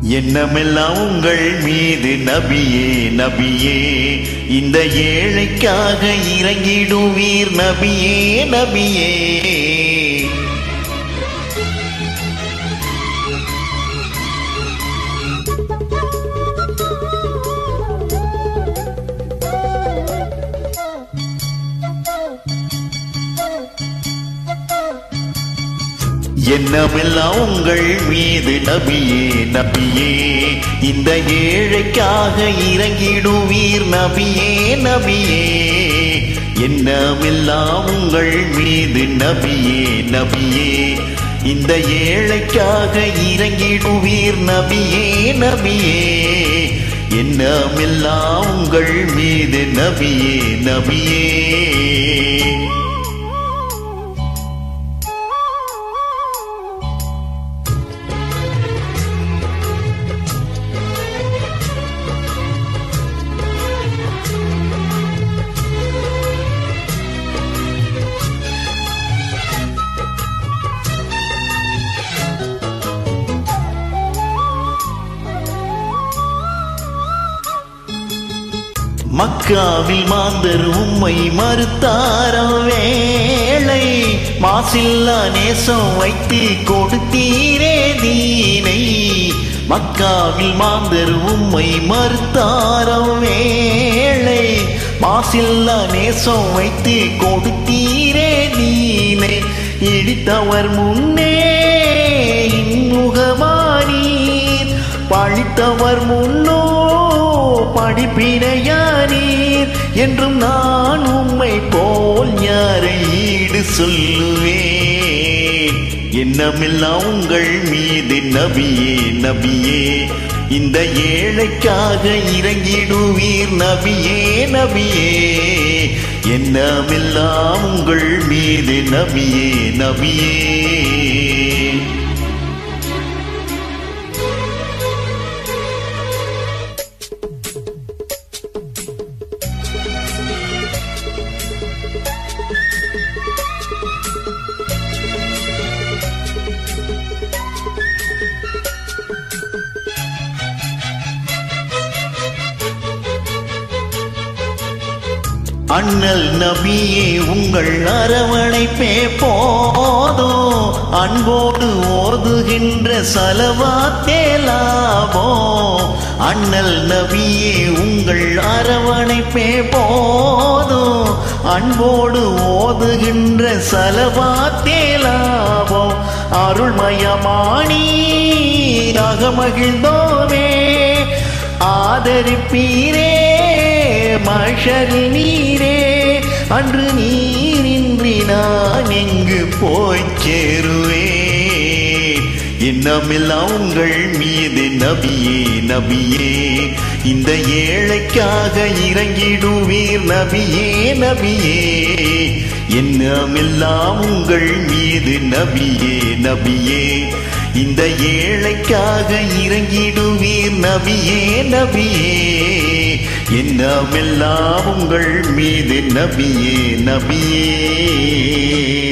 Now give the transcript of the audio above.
எண்ணமெல்லாம் உங்கள் மீது நபியே நபியே இந்த ஏழைக்காக இறங்கிடுவீர் நபியே நபியே எண்ணமெல்லாம் உங்கள் மீது நபியே நபியே இந்த ஏழைக்காக இறங்கிடுவீர் நபியே நபியே எண்ணமெல்லாம் உங்கள் மீது நபியே நபியே இந்த ஏழைக்காக இறங்கிடுவீர் நபியே நபியே எண்ணமெல்லாம் உங்கள் மீது நபியே நபியே மக்காவில் மாந்தர் உம்மை மறுத்தாரம் வேளை மாசில்லா நேசம் வைத்து கொடுத்தீரே தீனை மக்காவில் மாந்தர் உம்மை மறுத்தாரம் வேளை மாசில்லா நேசம் வைத்து கொடுத்தீரே நீனை இடித்தவர் முன்னே இன்முகமானீர் பழித்தவர் முன்னோ படிப்பினையானீர் என்றும் நான் உம்மை போல் யாரை ஈடு சொல்லுவேன் எண்ணமெல்லாம் உங்கள் மீது நபியே நபியே இந்த ஏழைக்காக இறங்கிடுவீர் நபியே நபியே எண்ணமெல்லாம் உங்கள் மீது நபியே நபியே அண்ணல் நபியே உங்கள் அரவணைப்பே போதோ அன்போடு ஓதுகின்ற சலவாத்தே லாபோ அண்ணல் நபியே உங்கள் அரவணைப்பே போதோ அன்போடு ஓதுகின்ற சலவாத்தே லாபோ அருள்மயமானி அகமகிழ்ந்தோமே ஆதரிப்பீரே மஷரி நீரே அன்று நீரின்றி நான் எங்கு போய் சேருவேன் எண்ணமெல்லாம் உங்கள் மீது நபியே நபியே இந்த ஏழைக்காக இறங்கிடுவீர் நபியே நபியே எண்ணமெல்லாம் உங்கள் மீது நபியே நபியே இந்த ஏழைக்காக இறங்கிடுவீர் நபியே நபியே எண்ணமெல்லாம் உங்கள் மீது நபியே நபியே